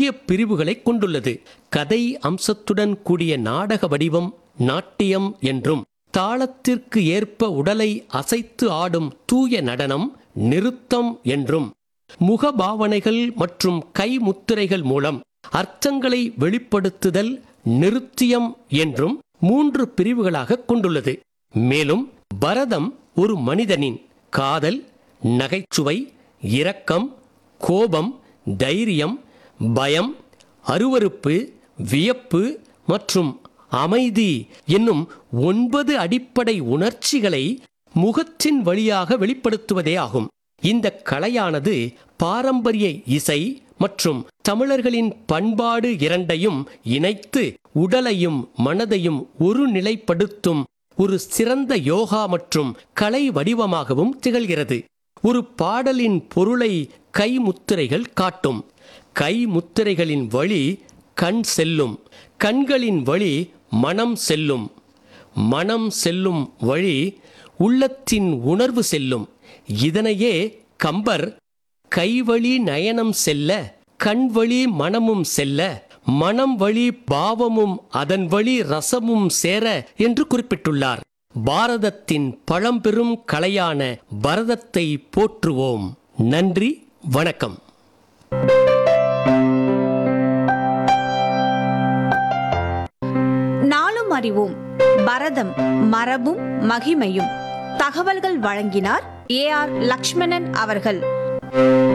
முக்கிய பிரிவுகளை கொண்டுள்ளது கதை அம்சத்துடன் கூடிய நாடக வடிவம் நாட்டியம் என்றும் தாளத்திற்கு ஏற்ப உடலை அசைத்து ஆடும் தூய நடனம் நிறுத்தம் என்றும் முகபாவனைகள் மற்றும் கை முத்திரைகள் மூலம் அர்த்தங்களை வெளிப்படுத்துதல் நிருத்தியம் என்றும் மூன்று பிரிவுகளாக கொண்டுள்ளது மேலும் பரதம் ஒரு மனிதனின் காதல் நகைச்சுவை இரக்கம் கோபம் தைரியம் பயம் அருவருப்பு வியப்பு மற்றும் அமைதி என்னும் ஒன்பது அடிப்படை உணர்ச்சிகளை முகத்தின் வழியாக வெளிப்படுத்துவதே ஆகும் இந்த கலையானது பாரம்பரிய இசை மற்றும் தமிழர்களின் பண்பாடு இரண்டையும் இணைத்து உடலையும் மனதையும் ஒருநிலைப்படுத்தும் ஒரு சிறந்த யோகா மற்றும் கலை வடிவமாகவும் திகழ்கிறது ஒரு பாடலின் பொருளை கை முத்திரைகள் காட்டும் கை முத்திரைகளின் வழி கண் செல்லும் கண்களின் வழி மனம் செல்லும் மனம் செல்லும் வழி உள்ளத்தின் உணர்வு செல்லும் இதனையே கம்பர் கைவழி நயனம் செல்ல கண்வழி மனமும் செல்ல மனம் வழி பாவமும் அதன் வழி ரசமும் சேர என்று குறிப்பிட்டுள்ளார் பாரதத்தின் பழம்பெரும் கலையான பரதத்தை போற்றுவோம் நன்றி வணக்கம் நாளும் அறிவோம் பரதம் மரபும் மகிமையும் தகவல்கள் வழங்கினார் ஏ ஆர் லக்ஷ்மணன் அவர்கள்